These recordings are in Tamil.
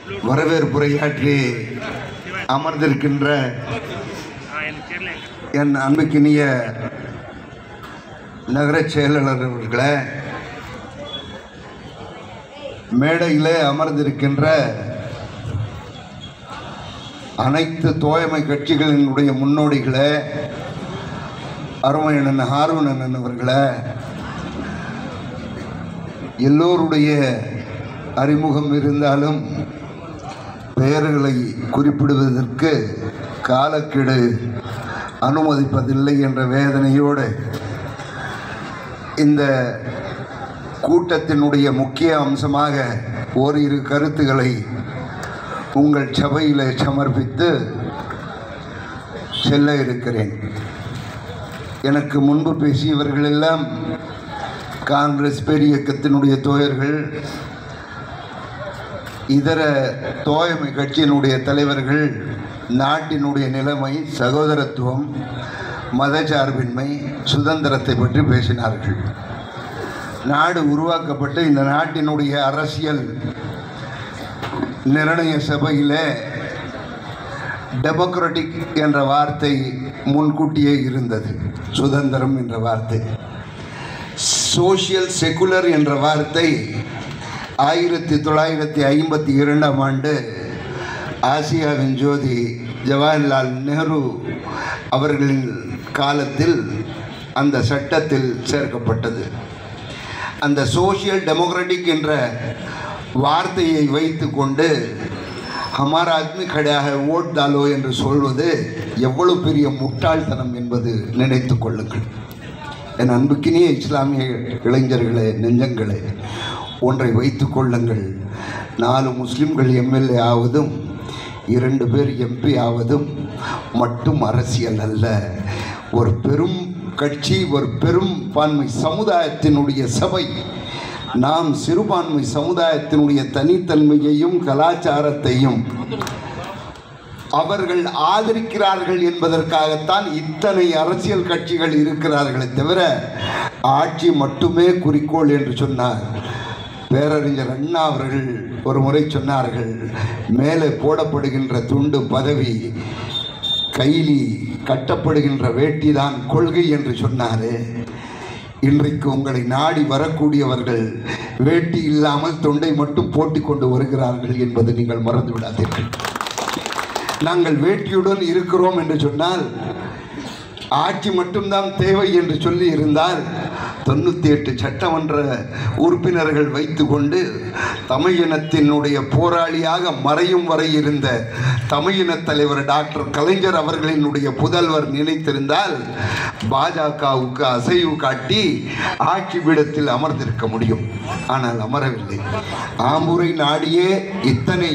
வரவேற்புரையாற்றி அமர்ந்திருக்கின்ற என் அன்புக்கினிய நகரச் செயலாளர் அவர்களே மேடையிலே அமர்ந்திருக்கின்ற அனைத்து தோழமை கட்சிகளினுடைய முன்னோடிகளே அருமையண்ணன் ஹாரூன் அண்ணன் அவர்களே எல்லோருடைய அறிமுகம் இருந்தாலும் பெயர்களை குறிப்பிடுவதற்கு காலக்கெடு அனுமதிப்பதில்லை என்ற வேதனையோடு இந்த கூட்டத்தினுடைய முக்கிய அம்சமாக ஓரிரு கருத்துக்களை உங்கள் சபையில் சமர்ப்பித்து செல்ல இருக்கிறேன் எனக்கு முன்பு பேசியவர்கள் எல்லாம் காங்கிரஸ் பேரியக்கத்தினுடைய தோழர்கள் இதர தோழமை கட்சியினுடைய தலைவர்கள் நாட்டினுடைய நிலைமை சகோதரத்துவம் மதச்சார்பின்மை சுதந்திரத்தை பற்றி பேசினார்கள் நாடு உருவாக்கப்பட்டு இந்த நாட்டினுடைய அரசியல் நிர்ணய சபையில் டெமோக்ராட்டிக் என்ற வார்த்தை முன்கூட்டியே இருந்தது சுதந்திரம் என்ற வார்த்தை சோஷியல் செகுலர் என்ற வார்த்தை ஆயிரத்தி தொள்ளாயிரத்தி ஐம்பத்தி இரண்டாம் ஆண்டு ஆசியாவின் ஜோதி ஜவஹர்லால் நேரு அவர்களின் காலத்தில் அந்த சட்டத்தில் சேர்க்கப்பட்டது அந்த சோஷியல் டெமோக்ராட்டிக் என்ற வார்த்தையை வைத்துக்கொண்டு ஹமார் ஆத்மி கடையாக ஓட் தாலோ என்று சொல்வது எவ்வளவு பெரிய முட்டாள்தனம் என்பது நினைத்து கொள்ளுங்கள் என் அன்புக்கினிய இஸ்லாமிய இளைஞர்களே நெஞ்சங்களே ஒன்றை வைத்து கொள்ளுங்கள் நாலு முஸ்லிம்கள் எம்எல்ஏ ஆவதும் இரண்டு பேர் எம்பி ஆவதும் மட்டும் அரசியல் அல்ல ஒரு பெரும் கட்சி ஒரு பெரும் பான்மை சமுதாயத்தினுடைய சபை நாம் சிறுபான்மை சமுதாயத்தினுடைய தனித்தன்மையையும் கலாச்சாரத்தையும் அவர்கள் ஆதரிக்கிறார்கள் என்பதற்காகத்தான் இத்தனை அரசியல் கட்சிகள் இருக்கிறார்களே தவிர ஆட்சி மட்டுமே குறிக்கோள் என்று சொன்னார் பேரறிஞர் அண்ணா அவர்கள் ஒரு முறை சொன்னார்கள் மேலே போடப்படுகின்ற துண்டு பதவி கைலி கட்டப்படுகின்ற வேட்டிதான் கொள்கை என்று சொன்னாரே இன்றைக்கு உங்களை நாடி வரக்கூடியவர்கள் வேட்டி இல்லாமல் தொண்டை மட்டும் போட்டிக் கொண்டு வருகிறார்கள் என்பது நீங்கள் மறந்து விடாதீர்கள் நாங்கள் வேட்டியுடன் இருக்கிறோம் என்று சொன்னால் ஆட்சி மட்டும்தான் தேவை என்று சொல்லி இருந்தால் தொண்ணூற்றி எட்டு சட்டமன்ற உறுப்பினர்கள் வைத்துக்கொண்டு தமிழினத்தினுடைய போராளியாக மறையும் வரை இருந்த தமிழின தலைவர் டாக்டர் கலைஞர் அவர்களினுடைய புதல்வர் நினைத்திருந்தால் பாஜகவுக்கு அசைவு காட்டி ஆட்சி பீடத்தில் அமர்ந்திருக்க முடியும் ஆனால் அமரவில்லை ஆம்பூரை நாடியே இத்தனை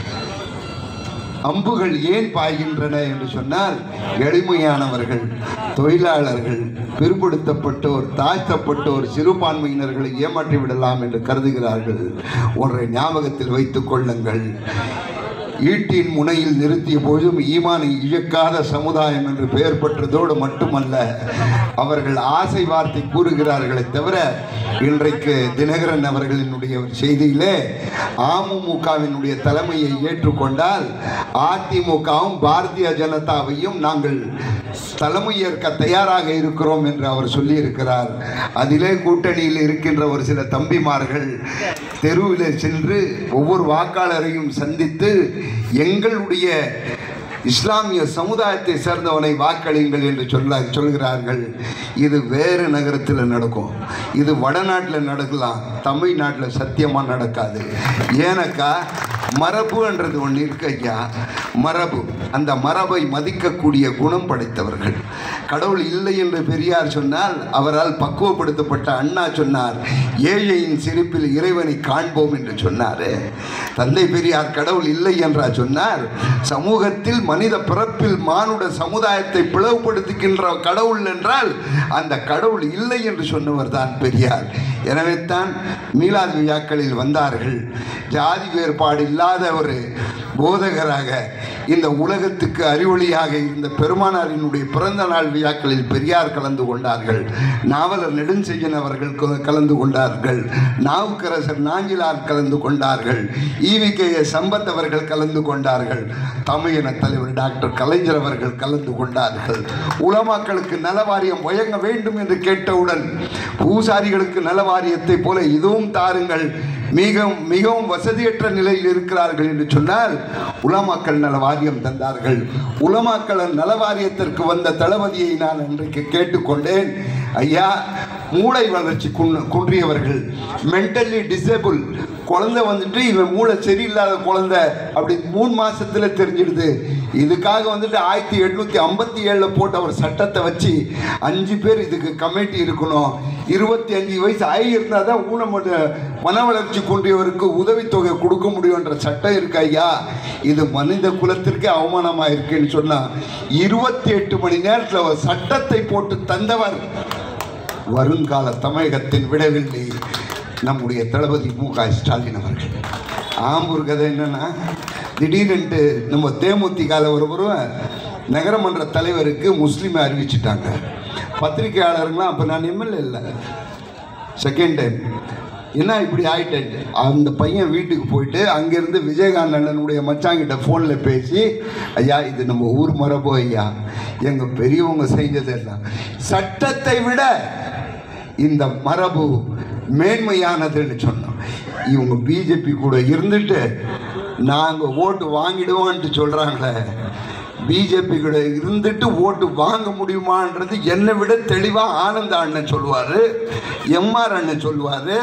அம்புகள் ஏன் பாய்கின்றன என்று சொன்னால் எளிமையானவர்கள் தொழிலாளர்கள் பிற்படுத்தப்பட்டோர் தாழ்த்தப்பட்டோர் சிறுபான்மையினர்களை ஏமாற்றி விடலாம் என்று கருதுகிறார்கள் ஒன்றை ஞாபகத்தில் வைத்துக் கொள்ளுங்கள் ஈட்டின் முனையில் நிறுத்திய போதும் ஈமானை இழக்காத சமுதாயம் என்று பெயர் பெற்றதோடு மட்டுமல்ல அவர்கள் ஆசை வார்த்தை கூறுகிறார்களே தவிர இன்றைக்கு தினகரன் அவர்களினுடைய செய்தியிலே அமமுகவினுடைய தலைமையை ஏற்றுக்கொண்டால் அதிமுகவும் பாரதிய ஜனதாவையும் நாங்கள் தலைமையேற்க தயாராக இருக்கிறோம் என்று அவர் சொல்லியிருக்கிறார் அதிலே கூட்டணியில் இருக்கின்ற ஒரு சில தம்பிமார்கள் தெருவிலே சென்று ஒவ்வொரு வாக்காளரையும் சந்தித்து எங்களுடைய இஸ்லாமிய சமுதாயத்தை சேர்ந்தவனை வாக்களியுங்கள் என்று சொல்ல சொல்கிறார்கள் இது வேறு நகரத்தில் நடக்கும் இது வடநாட்டில் நடக்கலாம் தமிழ்நாட்டில் சத்தியமாக நடக்காது ஏனக்கா மரபுன்றது ஒன்று இருக்கு ஐயா மரபு அந்த மரபை மதிக்கக்கூடிய குணம் படைத்தவர்கள் கடவுள் இல்லை என்று பெரியார் சொன்னால் அவரால் பக்குவப்படுத்தப்பட்ட அண்ணா சொன்னார் ஏழையின் சிரிப்பில் இறைவனை காண்போம் என்று சொன்னார் தந்தை பெரியார் கடவுள் இல்லை என்றா சொன்னார் சமூகத்தில் மனித பிறப்பில் மானுட சமுதாயத்தை பிளவுபடுத்துகின்ற கடவுள் என்றால் அந்த கடவுள் இல்லை என்று சொன்னவர் தான் பெரியார் எனவே தான் மீலாது விழாக்களில் வந்தார்கள் ஜாதி வேறுபாடு இல்லாத ஒரு போதகராக இந்த உலகத்துக்கு அறிவொளியாக இருந்த பெருமானாரினுடைய பிறந்த நாள் மாணவியாக்களில் பெரியார் கலந்து கொண்டார்கள் நாவலர் நெடுஞ்செழியன் அவர்கள் கு- கலந்து கொண்டார்கள் நாவுக்கரசர் நாஞ்சிலார் கலந்து கொண்டார்கள் ஈவி கே எஸ் சம்பத் அவர்கள் கலந்து கொண்டார்கள் தமிழின தலைவர் டாக்டர் கலைஞர் அவர்கள் கலந்து கொண்டார்கள் உலமாக்களுக்கு நலவாரியம் வழங்க வேண்டும் என்று கேட்டவுடன் பூசாரிகளுக்கு நலவாரியத்தை போல இதுவும் தாருங்கள் மிகவும் மிகவும் வசதியற்ற நிலையில் இருக்கிறார்கள் என்று சொன்னால் உலமாக்கள் நல வாரியம் தந்தார்கள் உலமாக்கள் நல வாரியத்திற்கு வந்த தளபதியை நான் இன்றைக்கு கேட்டுக்கொண்டேன் ஐயா மூளை வளர்ச்சி குன்- குன்றியவர்கள் மென்டலி டிசேபிள் குழந்தை வந்துட்டு இவன் மூளை சரியில்லாத குழந்தை அப்படி மூணு மாசத்துல தெரிஞ்சிடுது இதுக்காக வந்துட்டு ஆயிரத்தி எட்நூத்தி ஐம்பத்தி ஏழுல போட்ட ஒரு சட்டத்தை வச்சு அஞ்சு பேர் இதுக்கு கமிட்டி இருக்கணும் இருபத்தி அஞ்சு வயசு ஆகி இருந்தால் தான் ஊனமுட மன வளர்ச்சி குன்றியவருக்கு உதவித்தொகை கொடுக்க முடியுன்ற சட்டம் இருக்கு ஐயா இது மனித குலத்திற்கு அவமானமாக இருக்குன்னு சொன்னா இருபத்தி எட்டு மணி நேரத்தில் ஒரு சட்டத்தை போட்டு தந்தவர் வருங்கால தமிழகத்தின் விடவில்லை நம்முடைய தளபதி மு க ஸ்டாலின் அவர்கள் ஆம்பூர் கதை என்னன்னா திடீரென்று நம்ம தேமுதிகால ஒருவரும் நகரமன்ற தலைவருக்கு முஸ்லீமை அறிவிச்சிட்டாங்க பத்திரிகையாளருங்களாம் அப்போ நான் எம்எல்ஏ இல்லை செகண்ட் டைம் என்ன இப்படி ஆயிட்டேன் அந்த பையன் வீட்டுக்கு போயிட்டு அங்கேருந்து விஜயகாந்த் அண்ணனுடைய மச்சாங்கிட்ட ஃபோனில் பேசி ஐயா இது நம்ம ஊர் மரபு ஐயா எங்கள் பெரியவங்க செஞ்சது எல்லாம் சட்டத்தை விட இந்த மரபு மேன்மையானதுன்னு சொன்னோம் இவங்க பிஜேபி கூட இருந்துட்டு நாங்கள் ஓட்டு வாங்கிடுவோன்ட்டு சொல்கிறாங்களே பிஜேபி கூட இருந்துட்டு ஓட்டு வாங்க முடியுமான்றது என்னை விட தெளிவாக ஆனந்த அண்ணன் சொல்லுவார் எம்ஆர் அண்ணன் சொல்லுவார்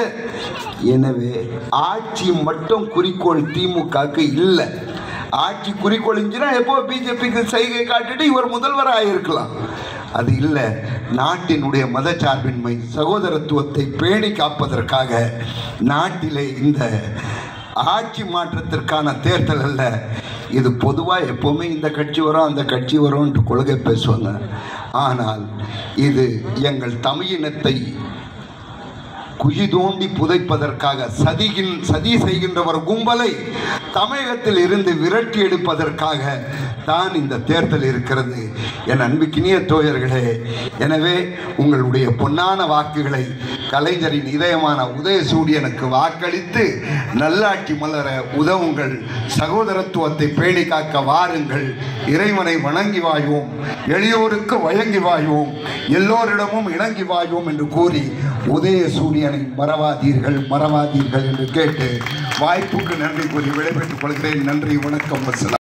எனவே ஆட்சி மட்டும் குறிக்கோள் திமுகவுக்கு இல்லை ஆட்சி குறிக்கோள் இருந்துச்சுன்னா எப்போ பிஜேபிக்கு செய்கை காட்டிட்டு இவர் முதல்வராக இருக்கலாம் அது இல்லை நாட்டினுடைய மதச்சார்பின்மை சகோதரத்துவத்தை பேணி காப்பதற்காக நாட்டிலே இந்த ஆட்சி மாற்றத்திற்கான தேர்தல் அல்ல இது பொதுவாக எப்போவுமே இந்த கட்சி வரும் அந்த கட்சி வரும்ன்ட்டு கொள்கை பேசுவாங்க ஆனால் இது எங்கள் தமிழினத்தை குழி தோண்டி புதைப்பதற்காக சதிகின் சதி செய்கின்ற ஒரு கும்பலை தமிழகத்தில் இருந்து விரட்டி எடுப்பதற்காக தான் இந்த தேர்தல் இருக்கிறது என் அன்புக்கினிய தோழர்களே எனவே உங்களுடைய பொன்னான வாக்குகளை கலைஞரின் இதயமான உதயசூரியனுக்கு வாக்களித்து நல்லாட்சி மலர உதவுங்கள் சகோதரத்துவத்தை பேணி காக்க வாருங்கள் இறைவனை வணங்கி வாழ்வோம் எளியோருக்கு வழங்கி வாழ்வோம் எல்லோரிடமும் இணங்கி வாழ்வோம் என்று கூறி உதயசூரியனை மறவாதீர்கள் மறவாதீர்கள் என்று கேட்டு வாய்ப்புக்கு நன்றி கூறி விடைபெற்றுக் கொள்கிறேன் நன்றி வணக்கம் வசலாம்